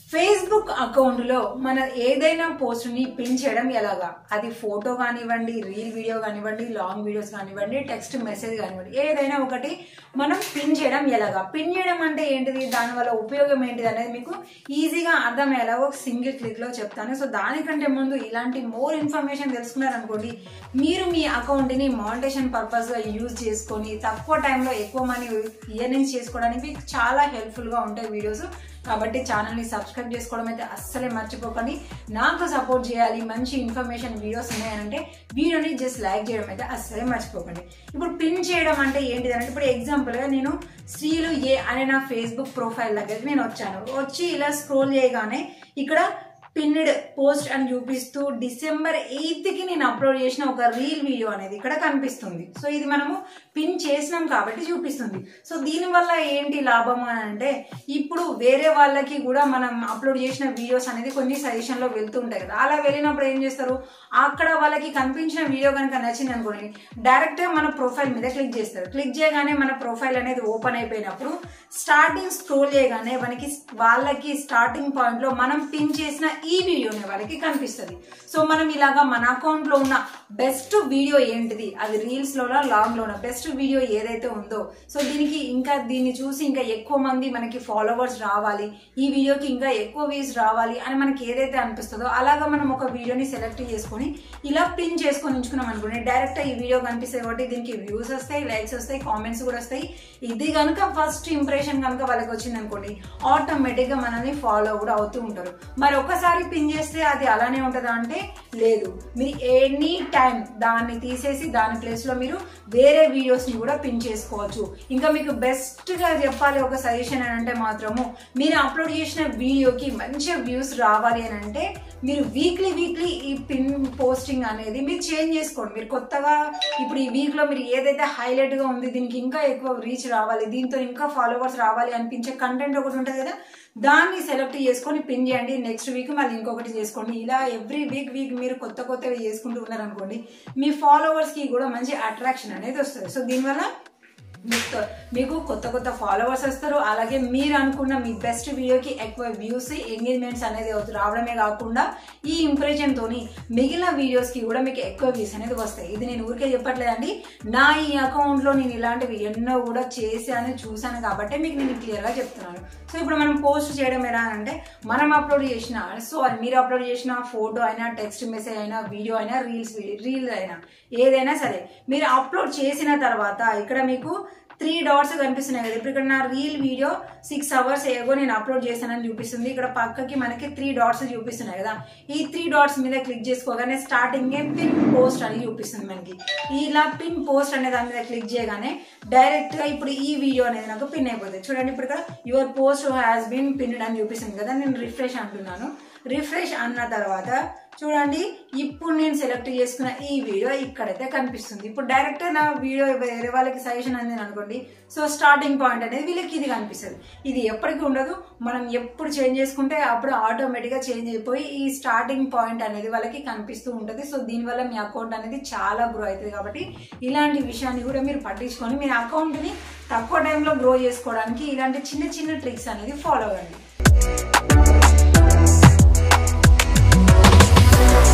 Facebook account లో మన ఏదైనా పోస్ట్ ని పిన్ చేయడం ఎలాగా అది ఫోటో కానివ్వండి రీల్ వీడియో కానివ్వండి లాంగ్ వీడియోస్ కానివ్వండి టెక్స్ట్ మెసేజ్ కానివ్వండి ఏదైనా ఒకటి మనం పిన్ చేయడం ఎలాగా పిన్ చేయడం అంటే ఏంటిది దాని వల్ల ఉపయోగం ఏంటిది అనేది మీకు ఈజీగా అర్థమయ్యేలా ఒక సింగిల్ క్లిక్ లో చెప్తాను సో దానికంటే ముందు ఇలాంటి మోర్ ఇన్ఫర్మేషన్ తెలుసుకున్నారనుకోండి మీరు మీ అకౌంట్ ని మానిటేషన్ పర్పస్ గా యూజ్ చేసుకొని తక్కువ టైంలో ఎక్కువ మనీ ఇయర్నింగ్స్ చేసుకోవడానికి మీకు చాలా హెల్ప్ఫుల్ గా ఉంటాయి వీడియోస్ కాబట్టి ఛానల్ ని సబ్స్క్రైబ్ చేసుకోవడం అయితే అస్సలే మర్చిపోకండి నాకు సపోర్ట్ చేయాలి మంచి ఇన్ఫర్మేషన్ వీడియోస్ ఉన్నాయనంటే వీడియోని జస్ట్ లైక్ చేయడం అయితే అస్సలే మర్చిపోకండి ఇప్పుడు పిన్ చేయడం అంటే ఏంటిది అంటే ఇప్పుడు ఎగ్జాంపుల్ గా నేను శ్రీలు ఏ అనే నా ఫేస్బుక్ ప్రొఫైల్ దగ్గర నేను వచ్చాను వచ్చి ఇలా స్క్రోల్ చేయగానే ఇక్కడ పిన్డ్ పోస్ట్ అని చూపిస్తూ డిసెంబర్ ఎయిత్ కి నేను అప్లోడ్ చేసిన ఒక రీల్ వీడియో అనేది ఇక్కడ కనిపిస్తుంది సో ఇది మనము పిన్ చేసినాం కాబట్టి చూపిస్తుంది సో దీని వల్ల ఏంటి లాభం అని అంటే ఇప్పుడు వేరే వాళ్ళకి కూడా మనం అప్లోడ్ చేసిన వీడియోస్ అనేది కొన్ని సజెషన్ లో వెళ్తూ ఉంటాయి కదా అలా వెళ్ళినప్పుడు ఏం చేస్తారు అక్కడ వాళ్ళకి కనిపించిన వీడియో కనుక నచ్చింది అనుకోండి డైరెక్ట్ గా మన ప్రొఫైల్ మీద క్లిక్ చేస్తారు క్లిక్ చేయగానే మన ప్రొఫైల్ అనేది ఓపెన్ అయిపోయినప్పుడు స్టార్టింగ్ స్క్రోల్ చేయగానే మనకి వాళ్ళకి స్టార్టింగ్ పాయింట్ లో మనం పిన్ చేసిన ఈ వీడియోనే వాళ్ళకి కనిపిస్తుంది సో మనం ఇలాగా మన అకౌంట్ లో ఉన్న బెస్ట్ వీడియో ఏంటిది అది రీల్స్ లోనా లాంగ్ లోనా బెస్ట్ వీడియో ఏదైతే ఉందో సో దీనికి ఇంకా దీన్ని చూసి ఇంకా ఎక్కువ మంది మనకి ఫాలోవర్స్ రావాలి ఈ వీడియోకి ఇంకా ఎక్కువ వ్యూస్ రావాలి అని మనకి ఏదైతే అనిపిస్తుందో అలాగా మనం ఒక వీడియోని సెలెక్ట్ చేసుకొని ఇలా పిన్ చేసుకొని ఉంచుకున్నాం అనుకోండి డైరెక్ట్ ఈ వీడియో కనిపిస్తాయి కాబట్టి దీనికి వ్యూస్ వస్తాయి లైక్స్ వస్తాయి కామెంట్స్ కూడా వస్తాయి ఇది కనుక ఫస్ట్ ఇంప్రెషన్ కనుక వాళ్ళకి వచ్చింది అనుకోండి ఆటోమేటిక్ గా మనల్ని ఫాలో కూడా అవుతూ ఉంటారు మరి ఒకసారి పిన్ చేస్తే అది అలానే ఉంటుందా అంటే లేదు మీరు ఎనీ టైం దాన్ని తీసేసి దాని ప్లేస్ లో మీరు వేరే వీడియోస్ ని కూడా పిన్ చేసుకోవచ్చు ఇంకా మీకు బెస్ట్ గా చెప్పాలి ఒక సజెషన్ అని అంటే మాత్రము మీరు అప్లోడ్ చేసిన వీడియోకి మంచిగా వ్యూస్ రావాలి అని అంటే మీరు వీక్లీ వీక్లీ ఈ పిన్ పోస్టింగ్ అనేది మీరు చేంజ్ చేసుకోండి మీరు కొత్తగా ఇప్పుడు ఈ వీక్ లో మీరు ఏదైతే హైలైట్ గా ఉంది దీనికి ఇంకా ఎక్కువ రీచ్ రావాలి దీంతో ఇంకా ఫాలోవర్స్ రావాలి అనిపించే కంటెంట్ ఒకటి ఉంటుంది కదా దాన్ని సెలెక్ట్ చేసుకొని పిన్ చేయండి నెక్స్ట్ వీక్ మళ్ళీ ఇంకొకటి చేసుకోండి ఇలా ఎవ్రీ వీక్ వీక్ మీరు కొత్త కొత్తవి చేసుకుంటూ ఉన్నారనుకోండి మీ ఫాలోవర్స్ కి కూడా మంచి అట్రాక్షన్ అనేది వస్తుంది సో దీనివల్ల మీకు మీకు కొత్త కొత్త ఫాలోవర్స్ వస్తారు అలాగే మీరు అనుకున్న మీ బెస్ట్ వీడియోకి ఎక్కువ వ్యూస్ ఎంగేజ్మెంట్స్ అనేది రావడమే కాకుండా ఈ ఇంప్రెషన్ తోని మిగిలిన వీడియోస్ కి కూడా మీకు ఎక్కువ వ్యూస్ అనేది వస్తాయి ఇది నేను ఊరికే చెప్పట్లేదండి నా ఈ అకౌంట్ లో నేను ఇలాంటివి ఎన్నో కూడా చేశాను చూశాను కాబట్టి మీకు నేను క్లియర్ గా చెప్తున్నాను సో ఇప్పుడు మనం పోస్ట్ చేయడం ఎలా అంటే మనం అప్లోడ్ చేసిన సో మీరు అప్లోడ్ చేసిన ఫోటో అయినా టెక్స్ట్ మెసేజ్ అయినా వీడియో అయినా రీల్స్ రీల్ అయినా ఏదైనా సరే మీరు అప్లోడ్ చేసిన తర్వాత ఇక్కడ మీకు త్రీ డాట్స్ కనిపిస్తున్నాయి కదా ఇప్పుడు ఇక్కడ నా reel video six hours ago నేను అప్లోడ్ చేశానని చూపిస్తుంది ఇక్కడ పక్కకి మనకి త్రీ డాట్స్ చూపిస్తున్నాయి కదా ఈ త్రీ డాట్స్ మీద క్లిక్ చేసుకోగానే స్టార్టింగ్ పిన్ పోస్ట్ అని చూపిస్తుంది మనకి ఇలా పిన్ పోస్ట్ అనే దాని మీద క్లిక్ చేయగానే డైరెక్ట్ గా ఇప్పుడు ఈ వీడియో అనేది నాకు పిన్ అయిపోతుంది చూడండి ఇప్పుడు ఇక్కడ your post has been pinned అని చూపిస్తుంది కదా నేను రిఫ్రెష్ అంటున్నాను రిఫ్రెష్ అన్న తర్వాత చూడండి ఇప్పుడు నేను సెలెక్ట్ చేసుకున్న ఈ వీడియో ఇక్కడైతే కనిపిస్తుంది ఇప్పుడు డైరెక్ట్ నా వీడియో వేరే వాళ్ళకి సజెషన్ అందింది అనుకోండి సో స్టార్టింగ్ పాయింట్ అనేది వీళ్ళకి ఇది కనిపిస్తుంది ఇది ఎప్పటికీ ఉండదు మనం ఎప్పుడు చేంజ్ చేసుకుంటే అప్పుడు ఆటోమేటిక్గా చేంజ్ అయిపోయి ఈ స్టార్టింగ్ పాయింట్ అనేది వాళ్ళకి కనిపిస్తూ ఉంటుంది సో దీనివల్ల మీ అకౌంట్ అనేది చాలా గ్రో అవుతుంది కాబట్టి ఇలాంటి విషయాన్ని కూడా మీరు పట్టించుకొని మీ అకౌంట్ని తక్కువ టైంలో గ్రో చేసుకోవడానికి ఇలాంటి చిన్న చిన్న ట్రిక్స్ అనేది ఫాలో అవ్వండి